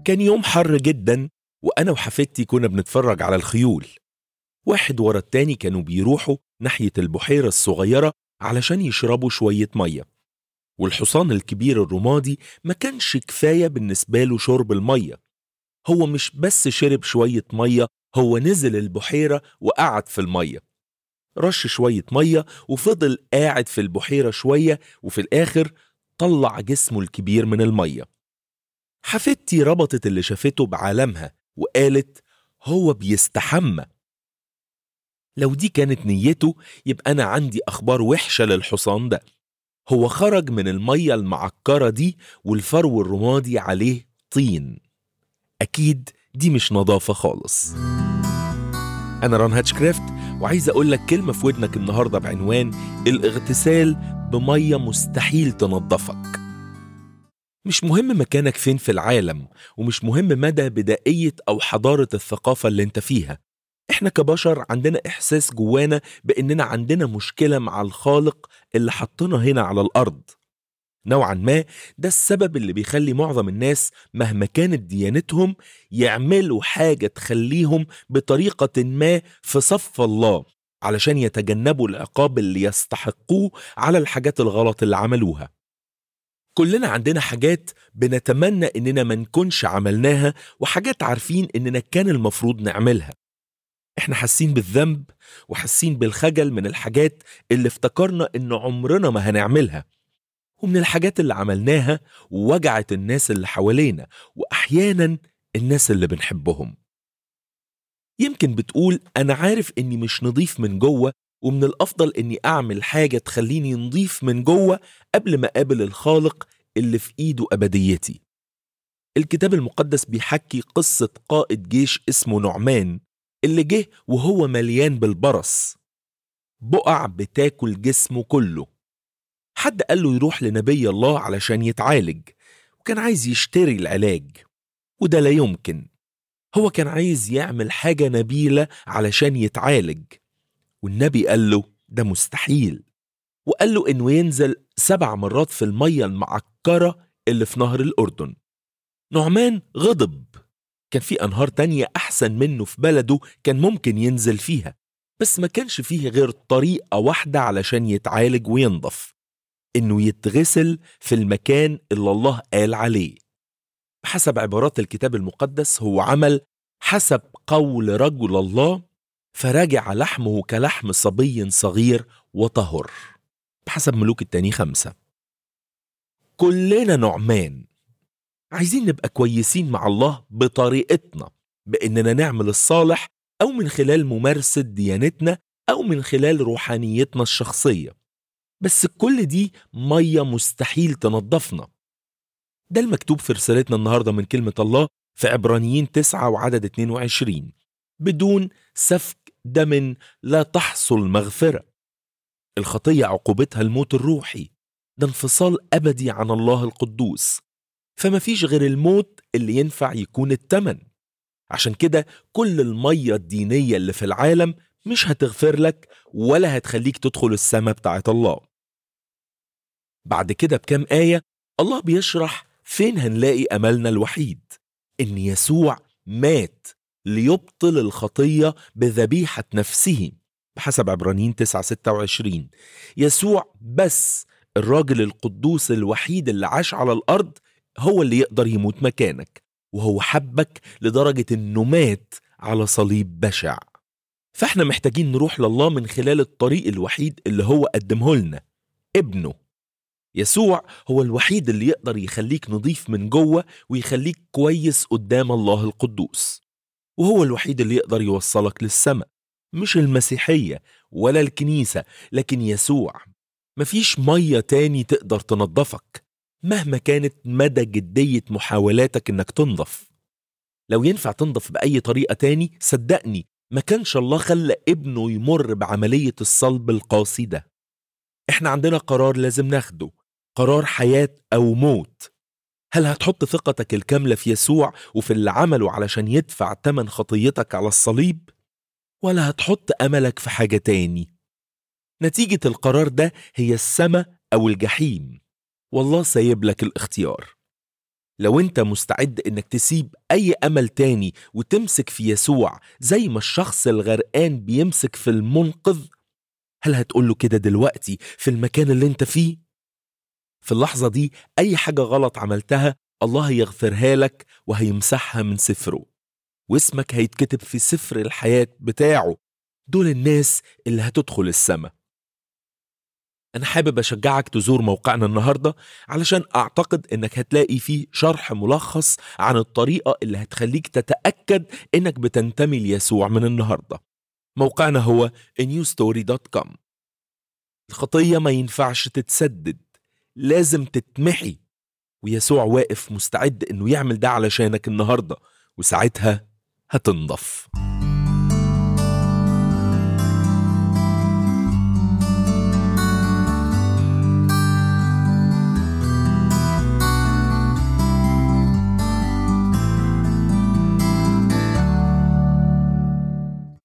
كان يوم حر جدا وأنا وحفيدتي كنا بنتفرج على الخيول واحد ورا التاني كانوا بيروحوا ناحية البحيرة الصغيرة علشان يشربوا شوية مية والحصان الكبير الرمادي ما كانش كفاية بالنسبة له شرب المية هو مش بس شرب شوية مية هو نزل البحيرة وقعد في المية رش شوية مية وفضل قاعد في البحيرة شوية وفي الآخر طلع جسمه الكبير من المية حفيدتي ربطت اللي شافته بعالمها وقالت هو بيستحمى لو دي كانت نيته يبقى أنا عندي أخبار وحشة للحصان ده هو خرج من المية المعكرة دي والفرو الرمادي عليه طين أكيد دي مش نظافة خالص أنا ران هاتشكرافت وعايز أقول لك كلمة في ودنك النهاردة بعنوان الاغتسال بمية مستحيل تنظفك مش مهم مكانك فين في العالم ومش مهم مدى بدائية أو حضارة الثقافة اللي انت فيها احنا كبشر عندنا إحساس جوانا بأننا عندنا مشكلة مع الخالق اللي حطنا هنا على الأرض نوعا ما ده السبب اللي بيخلي معظم الناس مهما كانت ديانتهم يعملوا حاجة تخليهم بطريقة ما في صف الله علشان يتجنبوا العقاب اللي يستحقوه على الحاجات الغلط اللي عملوها كلنا عندنا حاجات بنتمنى اننا ما نكونش عملناها وحاجات عارفين اننا كان المفروض نعملها احنا حاسين بالذنب وحاسين بالخجل من الحاجات اللي افتكرنا ان عمرنا ما هنعملها ومن الحاجات اللي عملناها ووجعت الناس اللي حوالينا واحيانا الناس اللي بنحبهم يمكن بتقول انا عارف اني مش نضيف من جوه ومن الافضل اني اعمل حاجه تخليني نضيف من جوه قبل ما اقابل الخالق اللي في ايده ابديتي الكتاب المقدس بيحكي قصه قائد جيش اسمه نعمان اللي جه وهو مليان بالبرص بقع بتاكل جسمه كله حد قال له يروح لنبي الله علشان يتعالج وكان عايز يشتري العلاج وده لا يمكن هو كان عايز يعمل حاجة نبيلة علشان يتعالج والنبي قال له ده مستحيل وقال له انه ينزل سبع مرات في المية المعكرة اللي في نهر الأردن نعمان غضب كان في أنهار تانية أحسن منه في بلده كان ممكن ينزل فيها بس ما كانش فيه غير طريقة واحدة علشان يتعالج وينضف إنه يتغسل في المكان اللي الله قال عليه بحسب عبارات الكتاب المقدس هو عمل حسب قول رجل الله فرجع لحمه كلحم صبي صغير وطهر بحسب ملوك التاني خمسة كلنا نعمان عايزين نبقى كويسين مع الله بطريقتنا بإننا نعمل الصالح أو من خلال ممارسة ديانتنا أو من خلال روحانيتنا الشخصية بس كل دي مية مستحيل تنظفنا ده المكتوب في رسالتنا النهاردة من كلمة الله في عبرانيين 9 وعدد 22 بدون سفك دم لا تحصل مغفرة الخطية عقوبتها الموت الروحي ده انفصال أبدي عن الله القدوس فما فيش غير الموت اللي ينفع يكون التمن عشان كده كل المية الدينية اللي في العالم مش هتغفر لك ولا هتخليك تدخل السماء بتاعت الله بعد كده بكام آية الله بيشرح فين هنلاقي أملنا الوحيد إن يسوع مات ليبطل الخطية بذبيحة نفسه بحسب عبرانيين 9 26 يسوع بس الراجل القدوس الوحيد اللي عاش على الأرض هو اللي يقدر يموت مكانك وهو حبك لدرجة إنه مات على صليب بشع فاحنا محتاجين نروح لله من خلال الطريق الوحيد اللي هو قدمه لنا ابنه يسوع هو الوحيد اللي يقدر يخليك نضيف من جوه ويخليك كويس قدام الله القدوس وهو الوحيد اللي يقدر يوصلك للسماء مش المسيحية ولا الكنيسة لكن يسوع مفيش مية تاني تقدر تنظفك مهما كانت مدى جدية محاولاتك انك تنظف لو ينفع تنظف بأي طريقة تاني صدقني ما كانش الله خلى ابنه يمر بعملية الصلب القاسي ده احنا عندنا قرار لازم ناخده قرار حياة أو موت هل هتحط ثقتك الكاملة في يسوع وفي اللي عمله علشان يدفع تمن خطيتك على الصليب؟ ولا هتحط أملك في حاجة تاني؟ نتيجة القرار ده هي السماء أو الجحيم والله سايب لك الاختيار لو انت مستعد انك تسيب اي امل تاني وتمسك في يسوع زي ما الشخص الغرقان بيمسك في المنقذ هل هتقوله كده دلوقتي في المكان اللي انت فيه في اللحظة دي اي حاجة غلط عملتها الله هيغفرها لك وهيمسحها من سفره واسمك هيتكتب في سفر الحياة بتاعه دول الناس اللي هتدخل السماء أنا حابب أشجعك تزور موقعنا النهاردة علشان أعتقد إنك هتلاقي فيه شرح ملخص عن الطريقة اللي هتخليك تتأكد إنك بتنتمي ليسوع من النهاردة موقعنا هو newstory.com الخطية ما ينفعش تتسدد لازم تتمحي ويسوع واقف مستعد إنه يعمل ده علشانك النهاردة وساعتها هتنضف